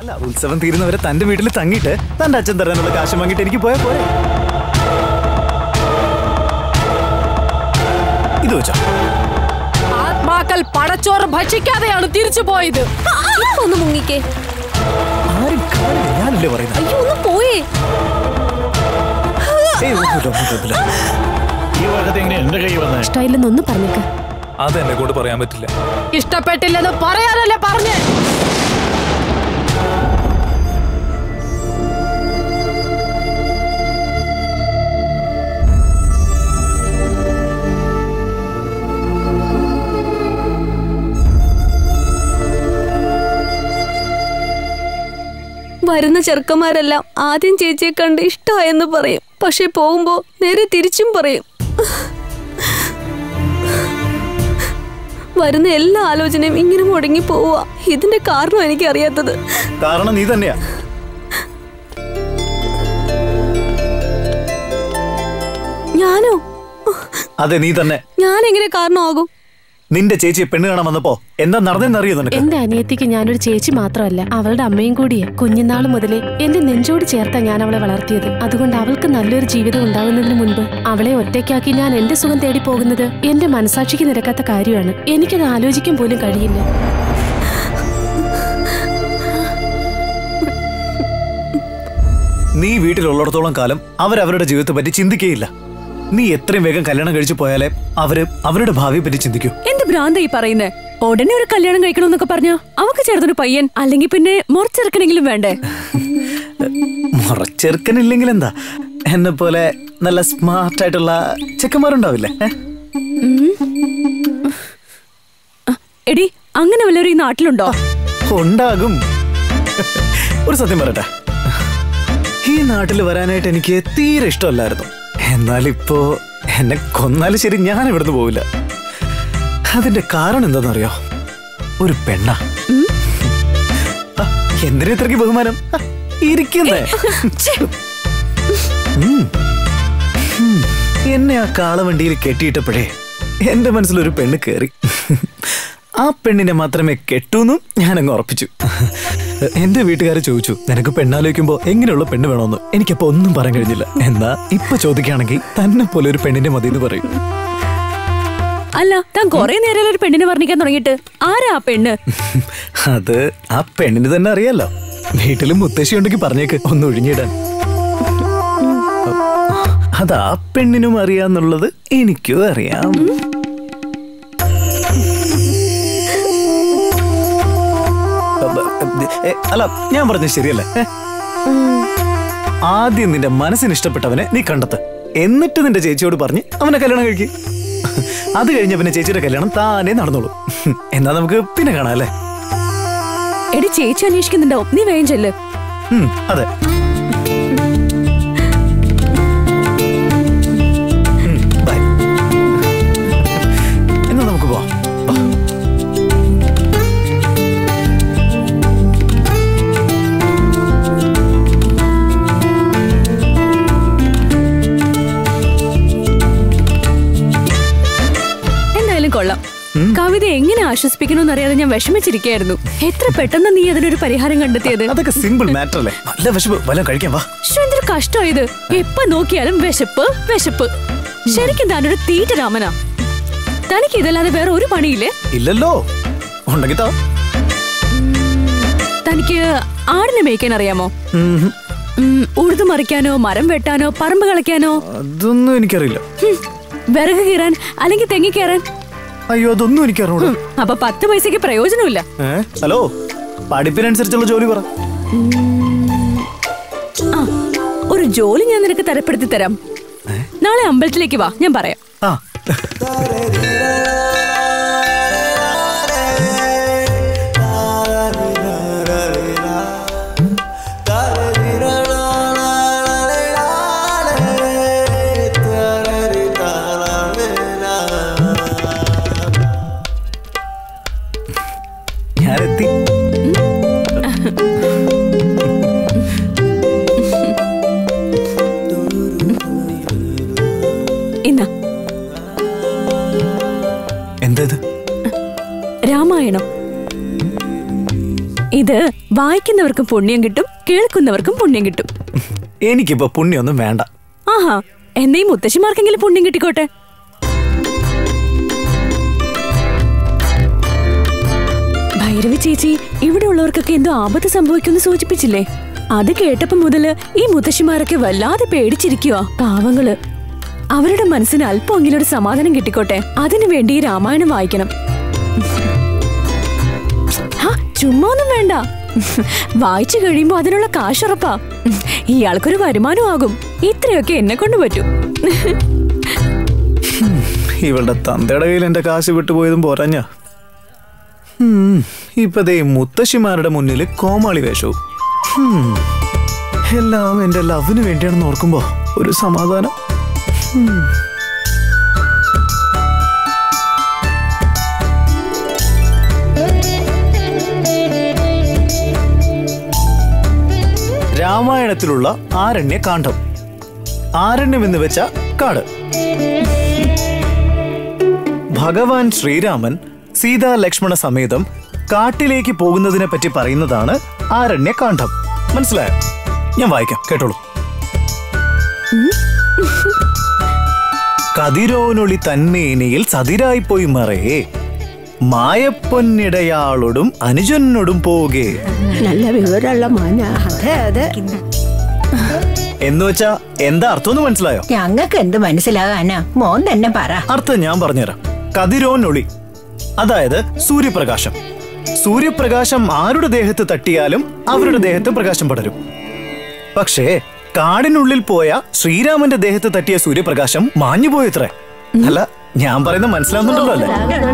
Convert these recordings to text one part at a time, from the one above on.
അല്ല ഉത്സവം തീരുന്നവരെ തന്റെ വീട്ടിൽ തങ്ങിയിട്ട് തന്റെ അച്ഛൻ തരാനുള്ള കാശ് വാങ്ങിയിട്ട് എനിക്ക് പോയാ പോരെ ഇത് വെച്ചോ ആത്മാക്കൾ പടച്ചോറ് ഭക്ഷിക്കാതെയാണ് തിരിച്ചു പോയത് ഇപ്പൊ ഒന്ന് മുങ്ങിക്കേ ആരും കാണില്ല ഞാനല്ലേ പറയുന്നത് അയ്യോ ഒന്ന് പോയേ ഏയ് ഒന്നുമില്ല ഒന്നുമില്ല ഈ വകത്ത് എങ്ങനെ എന്റെ കൈ വന്നേ ഇഷ്ടമായില്ലെന്നൊന്ന് പറഞ്ഞേക്ക് അത് എന്നെ കൊണ്ട് പറയാൻ പറ്റില്ല ഇഷ്ടപ്പെട്ടില്ലെന്ന് പറയാനല്ലേ പറഞ്ഞേ വരുന്ന ചെറുക്കന്മാരെല്ലാം ആദ്യം ചേച്ചിയെ കണ്ട് ഇഷ്ടമായെന്ന് പറയും പക്ഷെ പോകുമ്പോ നേരെ തിരിച്ചും പറയും വരുന്ന എല്ലാ ആലോചനയും ഇങ്ങനെ മുടങ്ങി പോവുക ഇതിന്റെ കാരണം എനിക്ക് അറിയാത്തത് കാരണം നീ തന്നെയാ ഞാനോ അതെ നീ തന്നെ ഞാൻ എങ്ങനെ കാരണമാകും നിന്റെ ചേച്ചിയെ പെണ്ണ് കാണാൻ വന്നപ്പോ എന്താ നടന്നെന്നറിയോ നിനക്ക് എന്റെ അനിയത്തിക്ക് ഞാനൊരു ചേച്ചി മാത്രമല്ല അവളുടെ അമ്മയും കൂടിയാ കുഞ്ഞുനാൾ മുതലേ എന്റെ നെഞ്ചോട് ചേർത്താ ഞാൻ അവളെ വളർത്തിയത് അതുകൊണ്ട് അവൾക്ക് നല്ലൊരു ജീവിതം ഉണ്ടാകുന്നതിന് മുൻപ് അവളെ ഒറ്റയ്ക്കാക്കി ഞാൻ എന്റെ സുഖം തേടി പോകുന്നത് എന്റെ മനസാക്ഷിക്ക് നിരക്കാത്ത കാര്യമാണ് എനിക്കത് ആലോചിക്കാൻ പോലും കഴിയില്ല നീ വീട്ടിലുള്ളിടത്തോളം കാലം അവരവരുടെ ജീവിതത്തെ പറ്റി ചിന്തിക്കുകയില്ല നീ എത്രയും വേഗം കല്യാണം കഴിച്ചു പോയാലേ അവര് അവരുടെ ഭാവിയെ പറ്റി ചിന്തിക്കൂ എന്ത് ഭ്രാന്ത ഈ പറയുന്നേ ഉടനെ ഒരു കല്യാണം കഴിക്കണമെന്നൊക്കെ പറഞ്ഞോ അവക്ക് ചേർത്തൊരു പയ്യൻ അല്ലെങ്കിൽ പിന്നെ മുറച്ചെറുക്കണെങ്കിലും വേണ്ടേ മുറച്ചെറുക്കനില്ലെങ്കിൽ എന്താ എന്നെ പോലെ നല്ല സ്മാർട്ട് ആയിട്ടുള്ള ചെക്കന്മാരുണ്ടാവില്ലേ ഏ? എടി അങ്ങനെ വല്ലവരും ഈ നാട്ടിലുണ്ടോ ഉണ്ടാകും ഒരു സത്യം പറയട്ടെ ഈ നാട്ടിൽ വരാനായിട്ട് എനിക്ക് തീരെ ഇഷ്ടമല്ലായിരുന്നു എന്നാൽ ഇപ്പോ എന്നെ കൊന്നാലും ശരി ഞാൻ ഇവിടുന്ന് പോവില്ല അതിന്റെ കാരണം എന്താണെന്നറിയോ ഒരു പെണ്ണ എന്തിനാ ഇത്രയ്ക്ക് ബഹുമാനം ആ, ഇരിക്കുന്നേ ഉം. ഉം. എന്നെ ആ കാളവണ്ടിയിൽ കെട്ടിയിട്ടപ്പോഴേ എന്റെ മനസ്സിലൊരു പെണ്ണ് കയറി ആ പെണ്ണിനെ മാത്രമേ കെട്ടൂന്നും ഞാനങ്ങ് ഉറപ്പിച്ചു എന്റെ വീട്ടുകാരെ ചോദിച്ചു നിനക്ക് പെണ്ണാലോചിക്കുമ്പോ എങ്ങനെയുള്ള പെണ്ണ് വേണമെന്ന് എനിക്കപ്പോ ഒന്നും പറയാൻ കഴിഞ്ഞില്ല എന്നാ ഇപ്പൊ ചോദിക്കുകയാണെങ്കിൽ തന്നെ പോലെ ഒരു പെണ്ണിന്റെ മതി എന്ന് പറയും അല്ല താൻ കൊറേ നേരം ഒരു പെണ്ണിനെ വർണ്ണിക്കാൻ തുടങ്ങിയിട്ട് ആരാ ആ പെണ്ണ് അത് ആ പെണ്ണിന് തന്നെ അറിയാലോ വീട്ടിലും മുത്തശ്ശി ഉണ്ടെങ്കിൽ പറഞ്ഞേക്ക് ഒന്ന് ഒഴിഞ്ഞിടാൻ അത് ആ പെണ്ണിനും അറിയാന്നുള്ളത് എനിക്കും അറിയാം ഏ, അല്ല ഞാൻ പറഞ്ഞത് ശരിയല്ലേ ഏ? ആദ്യം നിന്റെ മനസ്സിന് ഇഷ്ടപ്പെട്ടവനെ നീ കണ്ടെത്ത് എന്നിട്ട് നിന്റെ ചേച്ചിയോട് പറഞ്ഞ് അവനെ കല്യാണം കഴിക്കും അത് കഴിഞ്ഞ പിന്നെ ചേച്ചിയുടെ കല്യാണം താനേ നടന്നോളൂ എന്നാ നമുക്ക് പിന്നെ കാണാം അല്ലേ എടി ചേച്ചി അന്വേഷിക്കുന്നുണ്ടാവും നീ വേഗം ചെല്ല് ഉം, അതെ ഉം, bye. എന്നാ നമുക്ക് പോവാം വാ. എന്തായാലും കൊള്ളാം കവിത എങ്ങനെ ആശ്വസിപ്പിക്കണമെന്ന് അറിയാതെ ഞാൻ വിഷമിച്ചിരിക്കുകയായിരുന്നു എത്ര പെട്ടെന്ന് നീ അതിനൊരു പരിഹാരം കണ്ടെത്തിയത് അതൊക്കെ സിമ്പിൾ മാറ്റർ അല്ലേ നല്ല വിശപ്പ് വല്ലതും കഴിക്കാൻ വാ ശ്ശോ, എന്തൊരു കഷ്ടമായത് എപ്പ നോക്കിയാലും വിശപ്പ് വിശപ്പ് ശരിക്കും താനൊരു തീറ്റ രാമനാ തനിക്ക് ഇതല്ലാതെ വേറെ ഒരു പണിയില്ലേ ഇല്ലല്ലോ ഉണ്ടെങ്കിൽ താ തനിക്ക് ആടിനെ മേയ്ക്കാൻ അറിയാമോ ഉം, ഉം, ഉഴുതു മറിക്കാനോ മരം വെട്ടാനോ പറമ്പ് കളയ്ക്കാനോ അതൊന്നും എനിക്കറിയില്ല ഹും, വിറക് കീറാൻ അല്ലെങ്കിൽ തെങ്ങി കയറാൻ അയ്യോ അതൊന്നും എനിക്കറിഞ്ഞൂടാ അപ്പൊ പത്ത് പൈസക്ക് പ്രയോജനമില്ല ഏ ഹലോ പഠിപ്പിനനുസരിച്ചുള്ള ജോലി പറ ആ ഒരു ജോലി ഞാൻ നിനക്ക് തരപ്പെടുത്തി തരാം നാളെ അമ്പലത്തിലേക്ക് വാ ഞാൻ പറയാം ആ ഞാനെത്തി ഇന്നാ എന്താ ഇത് രാമായണം ഇത് വായിക്കുന്നവർക്കും പുണ്യം കിട്ടും കേൾക്കുന്നവർക്കും പുണ്യം കിട്ടും എനിക്കിപ്പോ പുണ്യൊന്നും വേണ്ട ആഹാ എന്നീ മുത്തശ്ശിമാർക്കെങ്കിലും പുണ്യം കിട്ടിക്കോട്ടെ ഭൈരവി ചേച്ചി ഇവിടെ ഉള്ളവർക്കൊക്കെ എന്തോ ആപത്ത് സംഭവിക്കുമെന്ന് സൂചിപ്പിച്ചില്ലേ അത് കേട്ടപ്പോ മുതല് ഈ മുത്തശ്ശിമാരൊക്കെ വല്ലാതെ പേടിച്ചിരിക്കുക പാവങ്ങള് അവരുടെ മനസ്സിന് അല്പമെങ്കിലും ഒരു സമാധാനം കിട്ടിക്കോട്ടെ അതിനു വേണ്ടി ഈ രാമായണം വായിക്കണം ഹാ, ചുമ്മാ ഒന്നും വേണ്ട വായിച്ചു കഴിയുമ്പോ അതിനുള്ള കാശുറപ്പാ ഇയാൾക്കൊരു വരുമാനമാകും ഇത്രയൊക്കെ എന്നെ കൊണ്ട് പറ്റും ഇവളുടെ തന്തയുടെ കയ്യിൽ എന്റെ കാശ് വിട്ടുപോയതും പോരാഞ്ഞ ഇപ്പൊ ദേ മുത്തശ്ശിമാരുടെ മുന്നിൽ കോമാളി വേഷവും ഹും. എല്ലാം എന്റെ ലവിന് വേണ്ടിയാണെന്ന് ഓർക്കുമ്പോ ഒരു സമാധാനം ഹും. രാമായണത്തിലുള്ള ആരണ്യ കാണ്ഡം ആരണ്യം എന്ന് വെച്ച കാട് ഭഗവാൻ ശ്രീരാമൻ സീതാ ലക്ഷ്മണ സമേതം കാട്ടിലേക്ക് പോകുന്നതിനെ പറ്റി പറയുന്നതാണ് ആരണ്യകാന്ഡം മനസ്സിലായോ ഞാൻ വായിക്കാം കേട്ടോളൂ കതിരോനൊളി തന്മേനിയിൽ സതിരായിപ്പോയി മറയേ മായപ്പൊന്നിടയാളോടും അനുജനോടും പോകേ നല്ല വിവരമുള്ള മോന അതെ അതെ എന്ന് വെച്ചാ എന്താ അർത്ഥം മനസ്സിലായോ ഞങ്ങൾക്ക് എന്ത് മനസ്സിലാകാനാ മോൻ തന്നെ പറ അർത്ഥം ഞാൻ പറഞ്ഞുതരാം കതിരോനൊളി അതായത് സൂര്യപ്രകാശം സൂര്യപ്രകാശം ആരുടെ ദേഹത്ത് തട്ടിയാലും അവരുടെ ദേഹത്ത് പ്രകാശം പടരും പക്ഷേ കാടിനുള്ളിൽ പോയ ശ്രീരാമന്റെ ദേഹത്ത് തട്ടിയ സൂര്യപ്രകാശം മാഞ്ഞുപോയത്രേ അല്ല ഞാൻ പറയുന്നത് മനസ്സിലാവുന്നുണ്ടല്ലോ അല്ലേ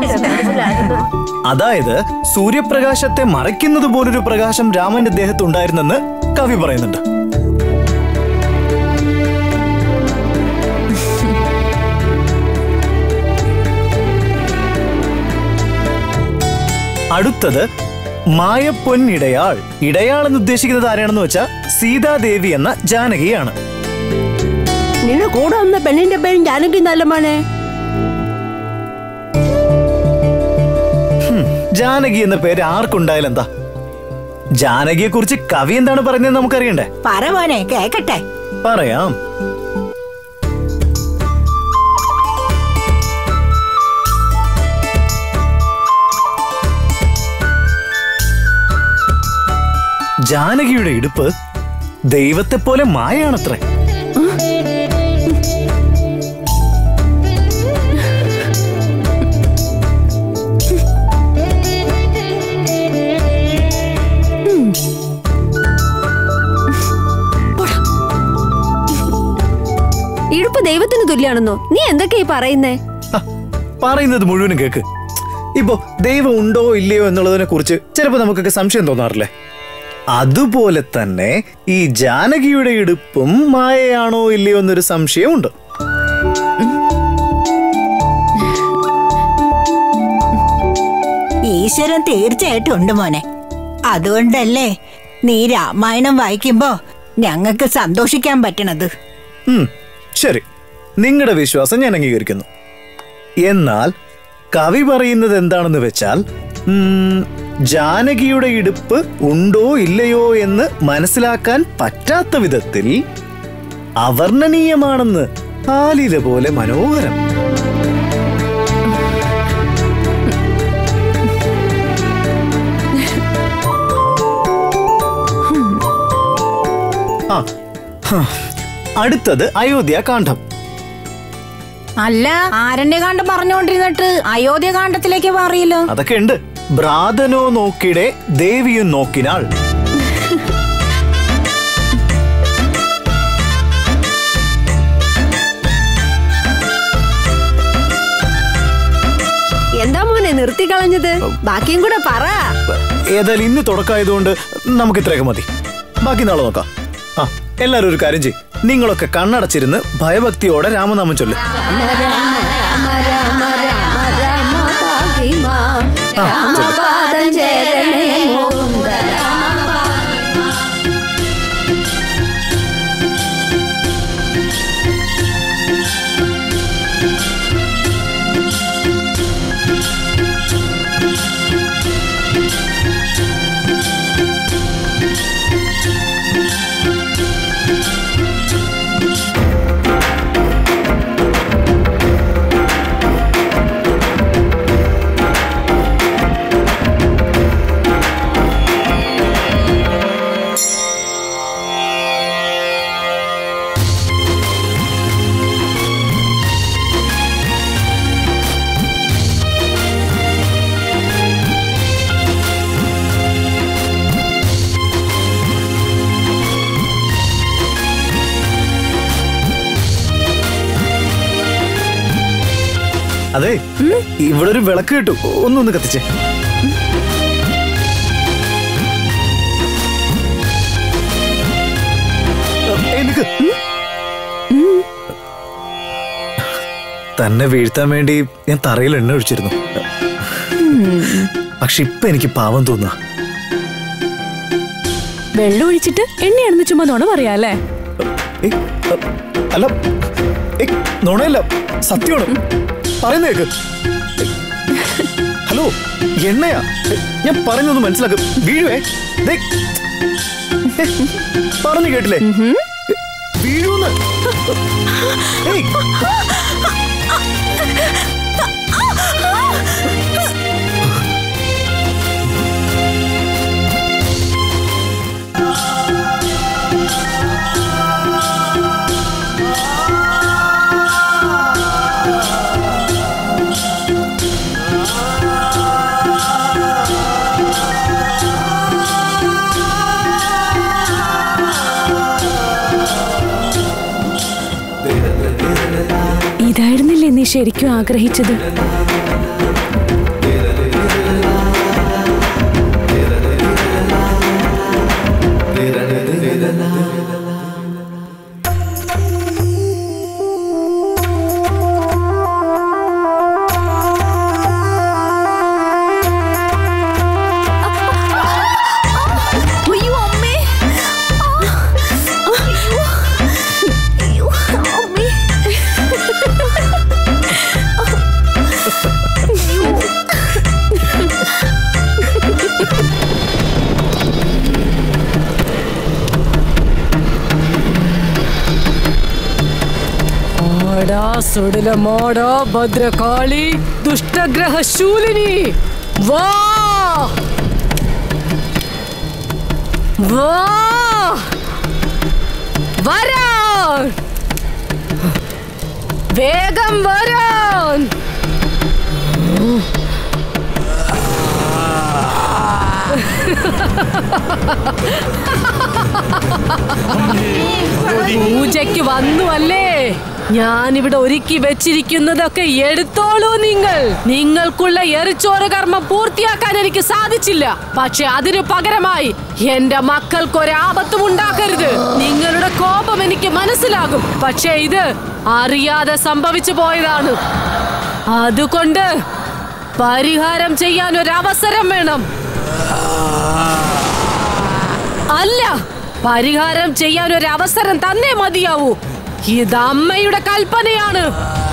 അതായത് സൂര്യപ്രകാശത്തെ മറയ്ക്കുന്നത് പോലൊരു പ്രകാശം രാമന്റെ ദേഹത്ത് ഉണ്ടായിരുന്നെന്ന് കവി പറയുന്നുണ്ട് അടുത്തത് മായപ്പൊന്നിടയാൾ ഇടയാൾ എന്ന് ഉദ്ദേശിക്കുന്നത് ആരാണെന്ന് വെച്ചാൽ സീതാദേവി എന്ന ജാനകിയാണ് നിന്നെ കൂടെ വന്ന പെണ്ണിന്റെ പേരും ജാനകി നല്ല മോനെ ജാനകി എന്ന പേര് ആർക്കുണ്ടായാലും എന്താ ജാനകിയെ കുറിച്ച് കവി എന്താണ് പറയുന്നത് നമുക്കറിയണ്ടേ പറ മോനെ കേക്കട്ടെ പറയാം ജാനകിയുടെ ഇടുപ്പ് ദൈവത്തെ പോലെ മായാണത്രേ ഇടുപ്പ് ദൈവത്തിന് തുല്യാണെന്നോ നീ എന്തൊക്കെയാ ഈ പറയുന്നേ ഹ, പറയുന്നത് മുഴുവനും കേക്ക് ഇപ്പോ ദൈവം ഉണ്ടോ ഇല്ലയോ എന്നുള്ളതിനെ കുറിച്ച് ചിലപ്പോ നമുക്കൊക്കെ സംശയം തോന്നാറില്ലേ അതുപോലെ തന്നെ ഈ ജാനകിയുടെ ഇടുപ്പും മായയാണോ ഇല്ലയോ എന്നൊരു സംശയമുണ്ട് ഈശ്വരൻ തീർച്ചയായിട്ടും ഉണ്ട് മോനെ അതുകൊണ്ടല്ലേ നീ രാമായണം വായിക്കുമ്പോ ഞങ്ങൾക്ക് സന്തോഷിക്കാൻ പറ്റണത് ഉം, ശരി നിങ്ങളുടെ വിശ്വാസം ഞാൻ അംഗീകരിക്കുന്നു എന്നാൽ കവി പറയുന്നത് എന്താണെന്ന് വെച്ചാൽ ഉം, ജാനകിയുടെ ഇടുപ്പ് ഉണ്ടോ ഇല്ലയോ എന്ന് മനസ്സിലാക്കാൻ പറ്റാത്ത വിധത്തിൽ അവർണ്ണനീയമാണെന്ന് ആലില പോലെ മനോഹരം ആ ഹ. അടുത്തത് അയോധ്യ കാണ്ഡം അല്ല ആരണ്യകാന്ഡം പറഞ്ഞുകൊണ്ടിരുന്നിട്ട് അയോധ്യകാന്ഡത്തിലേക്ക് മാറിയല്ലോ അതൊക്കെ ഉണ്ട് ഭ്രാതനോ നോക്കിടെ ദേവിയും നോക്കിനാൾ എന്താ മോനെ നിർത്തി കളഞ്ഞത് ബാക്കിയും കൂടെ പറ ഏതായാലും ഇന്ന് തുടക്കമായതുകൊണ്ട് നമുക്ക് ഇത്രയൊക്കെ മതി ബാക്കി നാളെ നോക്കാം ആ എല്ലാരും ഒരു കാര്യം ചെയ്യും നിങ്ങളൊക്കെ കണ്ണടച്ചിരുന്ന് ഭയഭക്തിയോടെ രാമനാമം ചൊല്ല് ആ, ചൊല്ല്. അതെ ഇവിടെ ഒരു വിളക്ക് കിട്ടും ഒന്നൊന്ന് കത്തിച്ചേ ഏയ്, നിക്ക്. തന്നെ വീഴ്ത്താൻ വേണ്ടി ഞാൻ തറയിൽ എണ്ണ ഒഴിച്ചിരുന്നു പക്ഷെ ഇപ്പൊ എനിക്ക് പാവം തോന്നുക വെള്ളം ഒഴിച്ചിട്ട് എണ്ണയാണെന്ന് ചുമ്മാ നുണ പറയാ അല്ലേ ഏയ്, അ, അല്ല ഏയ്, നുണയല്ല സത്യമാണ് പറയുന്നേക്ക് ഹലോ എണ്ണയാ ഏയ്, ഞാൻ പറയുന്നൊന്ന് മനസ്സിലാക്ക് വീഴുവേ ദേ. ഏയ്, പറഞ്ഞു കേട്ടില്ലേ ഏയ്, വീഴൂന്ന് ഏയ്, ഇതായിരുന്നില്ലേ നീ ശരിക്കും ആഗ്രഹിച്ചത് അയ്യോ അമ്മേ ആ, അയ്യോ. അയ്യോ, അമ്മേ. ആടാ സുടില മോടോ ഭദ്രകാളി ദുഷ്ടഗ്രഹ ശൂലിനി വാ വാ വരാൻ വേഗം വരാൻ പൂജയ്ക്ക് വന്നു അല്ലേ ഞാനിവിടെ ഒരുക്കി വെച്ചിരിക്കുന്നതൊക്കെ എടുത്തോളൂ നിങ്ങൾ നിങ്ങൾക്കുള്ള എറിച്ചോറ് കർമ്മം പൂർത്തിയാക്കാൻ എനിക്ക് സാധിച്ചില്ല പക്ഷെ അതിനു പകരമായി എന്റെ മക്കൾക്ക് ഒരാപത്തും ഉണ്ടാക്കരുത് നിങ്ങളുടെ കോപം എനിക്ക് മനസ്സിലാകും പക്ഷെ ഇത് അറിയാതെ സംഭവിച്ചു പോയതാണ് അതുകൊണ്ട് പരിഹാരം ചെയ്യാൻ ഒരു അവസരം വേണം അല്ല പരിഹാരം ചെയ്യാൻ ഒരു അവസരം തന്നേ മതിയാവൂ ഇത് അമ്മയുടെ കൽപ്പനയാണ്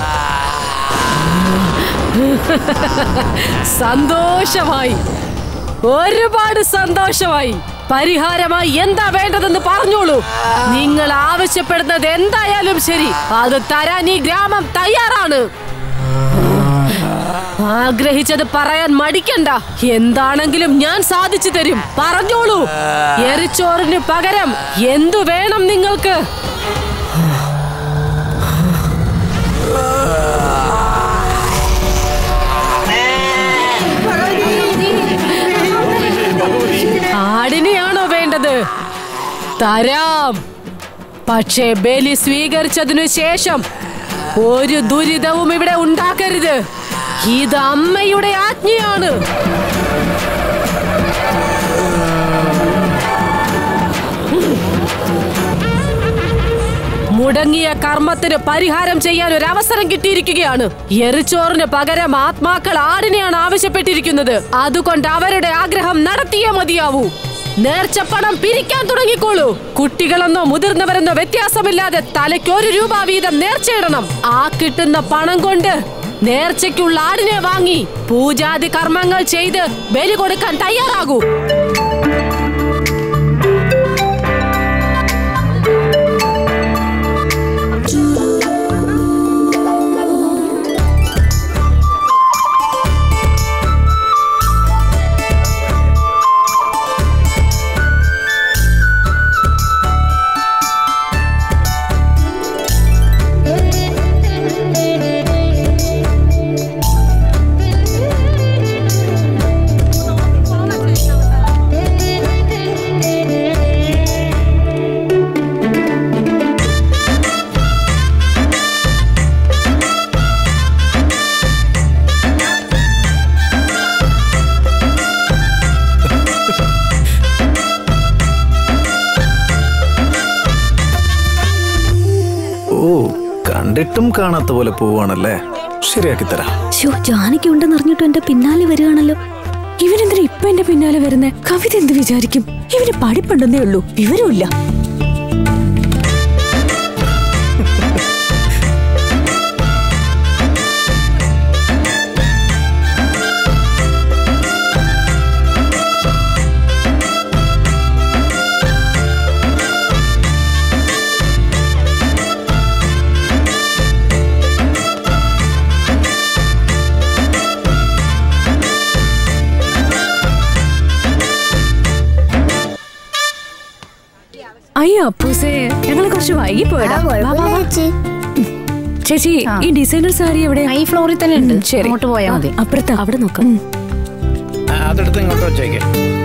സന്തോഷമായി ഒരുപാട് സന്തോഷമായി പരിഹാരമായി എന്താ വേണ്ടതെന്ന് പറഞ്ഞോളൂ നിങ്ങൾ ആവശ്യപ്പെടുന്നത് എന്തായാലും ശരി അത് തരാൻ ഈ ഗ്രാമം തയ്യാറാണ് ആഗ്രഹിച്ചത് പറയാൻ മടിക്കണ്ട എന്താണെങ്കിലും ഞാൻ സാധിച്ചു തരും പറഞ്ഞോളൂ എരിച്ചോറിന് പകരം എന്തു വേണം നിങ്ങൾക്ക് ആടിനെയാണോ വേണ്ടത് തരാം പക്ഷേ ബലി സ്വീകരിച്ചതിനു ശേഷം ഒരു ദുരിതവും ഇവിടെ ഉണ്ടാക്കരുത് ഇത് അമ്മയുടെ ആജ്ഞയാണ് മുടങ്ങിയ കർമ്മത്തിന് പരിഹാരം ചെയ്യാൻ ഒരു അവസരം കിട്ടിയിരിക്കുകയാണ് എറിച്ചോറിന് പകരം ആത്മാക്കൾ ആടിനെയാണ് ആവശ്യപ്പെട്ടിരിക്കുന്നത് അതുകൊണ്ട് അവരുടെ ആഗ്രഹം നടത്തിയേ മതിയാവൂ നേർച്ചപ്പണം പിരിക്കാൻ തുടങ്ങിക്കോളൂ കുട്ടികളെന്നോ മുതിർന്നവരെന്നോ വ്യത്യാസമില്ലാതെ തലയ്ക്ക് ഒരു രൂപ വീതം നേർച്ചയിടണം ആ കിട്ടുന്ന പണം കൊണ്ട് നേർച്ചയ്ക്കുള്ള ആടിനെ വാങ്ങി പൂജാതി കർമ്മങ്ങൾ ചെയ്ത് ബലി കൊടുക്കാൻ തയ്യാറാകൂ കണ്ടിട്ടും കാണാത്ത പോലെ പോവാണല്ലേ ശരിയാക്കി തരാം ഷോ ജാനകി ഉണ്ടെന്ന് അറിഞ്ഞിട്ടും എന്റെ പിന്നാലെ വരികയാണല്ലോ ഇവനെന്തിനാ ഇപ്പൊ എന്റെ പിന്നാലെ വരുന്നേ കവിത എന്ത് വിചാരിക്കും ഇവന് പഠിപ്പുണ്ടെന്നേ ഉള്ളൂ വിവരമില്ല അയ്യോ അപ്പൂസേ ഞങ്ങള് കുറച്ച് വൈകി പോയടാ വാ, വാ, വാ. ചേച്ചി ഈ ഡിസൈനർ സാരി എവിടെ ഈ ഫ്ലോറിൽ തന്നെ ഉണ്ട് ഉം, ശരി അങ്ങോട്ട് പോയാൽ മതി അപ്പുറത്താ അവിടെ നോക്കാം ആ, അതെടുത്ത് ഇങ്ങോട്ട് വെച്ചേക്ക്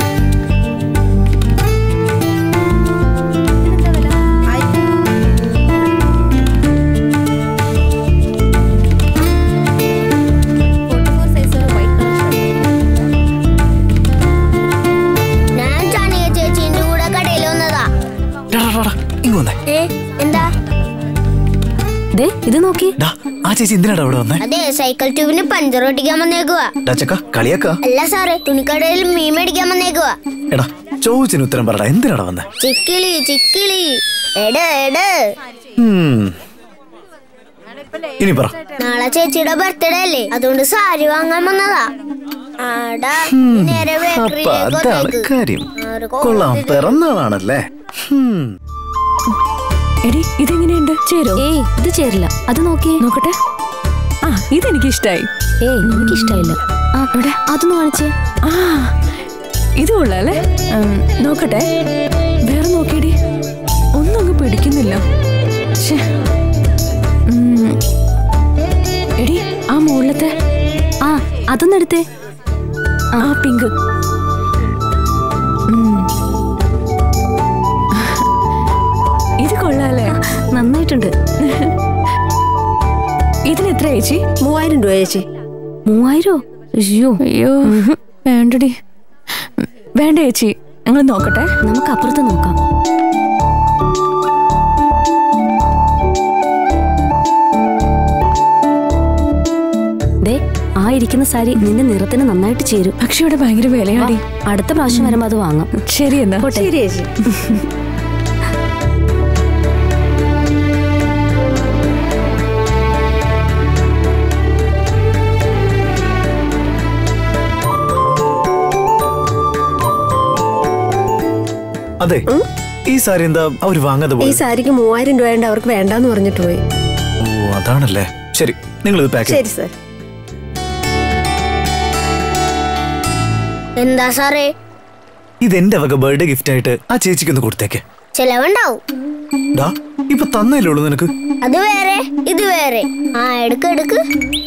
ഞാൻ ജാനക ചേച്ചിന്റെ കൂടെ കടയിൽ വന്നതാ ടാ, ടാ, ടാ, ടാ, ഇങ്ങ് വന്നേ ഏ എന്താ ദേ ഇത് നോക്കി ഡാ ആ ചേച്ചി എന്തിനാടാ അവിടെ വന്നേ അതെ സൈക്കിൾ ട്യൂബിന് പഞ്ചർ ഒട്ടിക്കാൻ വന്നേക്കുവാ ഡാ ചക്ക കളിയാക്ക അല്ല സാറേ തുണിക്കടയിൽ മീൻ മേടിക്കാൻ വന്നേക്കുവാ എടാ ചോദിച്ചതിന് ഉത്തരം പറടാ എന്തിനാടാ വന്നേ ചിക്കിളി ചിക്കിളി എട് എട് ഉം. ഇനി പറ നാളെ ചേച്ചിയുടെ ബർത്ത്ഡേ അല്ലേ അതുകൊണ്ട് സാരി വാങ്ങാൻ വന്നതാ ആടാ നീ നേരെ അപ്പൊ ബേക്കറിയിലേക്ക് അതാണ് വന്നേക്ക്. കാര്യം ആര് കൊള്ളാം കൊടുത്തിട്ട് പിറന്നാളാണല്ലേ ഹും. എടി ഇതെങ്ങനെയുണ്ട് ചേരോ ഏയ് ഇത് ചേരില്ല അത് നോക്കിയേ നോക്കട്ടെ ആ ഇതെനിക്ക് ഇഷ്ടായി ഏയ് എനിക്കിഷ്ടായില്ല ആ ഇവിടെ അതൊന്ന് കാണിച്ചേ ആ ഇത് കൊള്ളാല്ലേ ഉം, നോക്കട്ടെ വേറെ നോക്കിയടി ഒന്നും അങ്ങ് പിടിക്കുന്നില്ല ശ്ശേ. ഉം. എടി ആ മുകളിലത്തെ ആ അതൊന്നും എടുത്തേ ആ പിങ്ക് ഉം. ഇത് കൊള്ളാല്ലേ നന്നായിട്ടുണ്ട് ഇതിന് എത്ര ചേച്ചി മൂവായിരം രൂപ ചേച്ചി മൂവായിരോ അയ്യോ അയ്യോ വേണ്ടടി വേണ്ട ചേച്ചി ഞങ്ങൾ നോക്കട്ടെ നമുക്ക് അപ്പുറത്ത് നോക്കാം ദേ ആ ഇരിക്കുന്ന സാരി നിന്റെ നിറത്തിന് നന്നായിട്ട് ചേരും പക്ഷെ ഇവിടെ ഭയങ്കര വിലയാടി അടുത്ത പ്രാവശ്യം വരുമ്പോ അത് വാങ്ങാം ശരി എന്നാ ശരി ചേച്ചി അതെ ഈ സാരി എന്താ അവര് വാങ്ങാതെ ഈ പോയി സാരിക്ക് മൂവായിരം രൂപയുണ്ട് അവർക്ക് വേണ്ടാന്ന് പറഞ്ഞിട്ട് പോയി ഓ അതാണല്ലേ ശരി നിങ്ങൾ ഇത് പാക്ക് ശരി സാർ എന്താ സാറേ ഇത് എന്റെ വക ബർത്ത്ഡേ ഗിഫ്റ്റ് ആയിട്ട് ആ ചേച്ചിക്ക് ഒന്ന് കൊടുത്തേക്ക് ചെലവുണ്ടാവും ഡാ ഇപ്പൊ തന്നല്ലേ ഉള്ളൂ നിനക്ക് അത് വേറെ ഇത് വേറെ ആ എടുക്ക് എടുക്ക്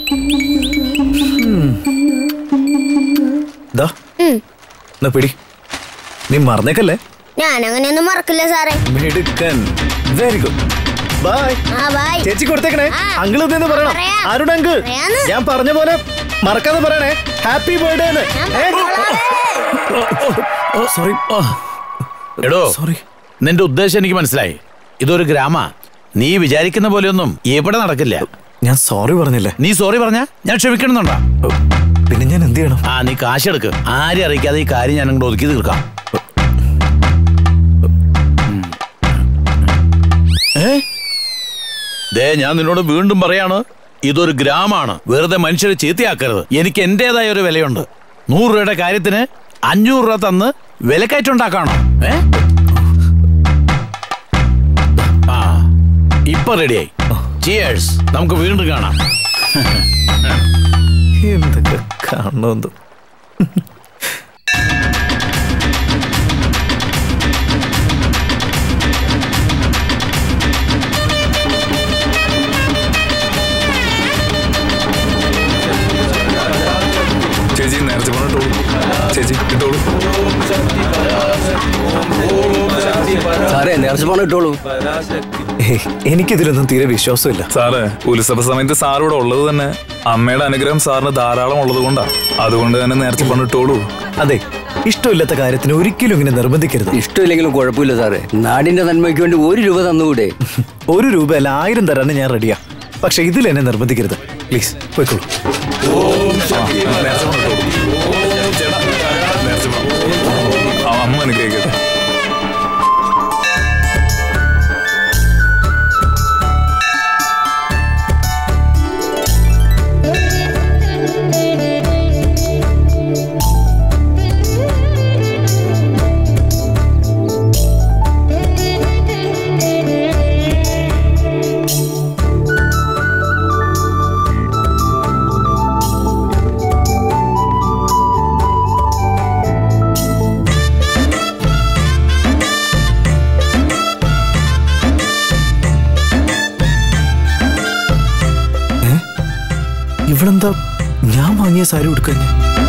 ദാ ഉം. എന്നാ പിടി നീ മറന്നേക്കല്ലേ ഞാൻ അങ്ങനെയൊന്നും മറക്കില്ല സാറേ മിടുക്കൻ വെരി ഗുഡ് ബൈ ആ ബായ് ചേച്ചി കൊടുത്തേക്കണേ ആ. അങ്കിൾ ഇതെന്ന് പറയണം പറയാം. ആരുടെ അങ്കിൾ പറയാന്ന്. ഞാൻ പറഞ്ഞ പോലെ മറക്കാതെ പറയണേ ഹാപ്പി ബർത്ത്ഡേ എന്ന് ഞാൻ പറഞ്ഞോളാവേ. സോറി എടോ സോറി നിന്റെ ഉദ്ദേശം എനിക്ക് മനസ്സിലായി ഇതൊരു ഗ്രാമ നീ വിചാരിക്കുന്ന പോലെയൊന്നും ഇവിടെ നടക്കില്ല ഞാൻ സോറി പറഞ്ഞില്ലേ നീ സോറി പറഞ്ഞ ഞാൻ ക്ഷമിക്കണമെന്നുണ്ടോ ഓ, പിന്നെ ഞാൻ എന്ത് ചെയ്യണം ആ നീ കാശെടുക്ക് ആരും അറിയിക്കാതെ ഈ കാര്യം ഞാൻ അങ്ങോട്ട് ഒതുക്കി തീർക്കാം ഉം. ഏ? ദേ ഞാൻ നിന്നോട് വീണ്ടും പറയാണ് ഇതൊരു ഗ്രാമാണ് വെറുതെ മനുഷ്യരെ ചീത്തയാക്കരുത് എനിക്ക് എന്റേതായ ഒരു വിലയുണ്ട് നൂറ് രൂപയുടെ കാര്യത്തിന് അഞ്ഞൂറ് രൂപ തന്ന് വിലക്കയറ്റം ഉണ്ടാക്കാണോ ഏ ആ ഇപ്പൊ റെഡിയായി ചിയേഴ്സ് നമുക്ക് വീണ്ടും കാണാം എന്തൊക്കെ കാണണമെന്തോ ചേച്ചി നേരത്തെ പറഞ്ഞിട്ടോളൂ ചേച്ചി ഇട്ടോളൂ സാറേ നേർച്ച പണം ഇട്ടോളൂ ഏയ്, എനിക്കിതിലൊന്നും തീരെ വിശ്വാസമില്ല സാറ് ഉത്സവ സമയത്ത് സാർ ഇവിടെ ഉള്ളത് തന്നെ അമ്മയുടെ അനുഗ്രഹം സാറിന് ധാരാളം ഉള്ളത് കൊണ്ടാ അതുകൊണ്ട് തന്നെ നേരത്തെ പണിട്ടോളൂ അതെ ഇഷ്ടമില്ലാത്ത കാര്യത്തിന് ഒരിക്കലും ഇങ്ങനെ നിർബന്ധിക്കരുത് ഇഷ്ടമില്ലെങ്കിലും കുഴപ്പമില്ല സാറേ നാടിന്റെ നന്മയ്ക്ക് വേണ്ടി ഒരു രൂപ തന്നുകൂടെ ഒരു രൂപ അല്ല ആയിരം തരാന് ഞാൻ റെഡിയാ പക്ഷെ ഇതിൽ എന്നെ നിർബന്ധിക്കരുത് പ്ലീസ് പോയിക്കോളൂ നേർച്ച പണം ഇട്ടോളൂ ചേട്ടാ നേർച്ച പണം ആ, അമ്മ അനുഗ്രഹിക്കട്ടെ ഇവളെന്താ ഞാൻ വാങ്ങിയ സാരി ഉടുക്കഞ്ഞ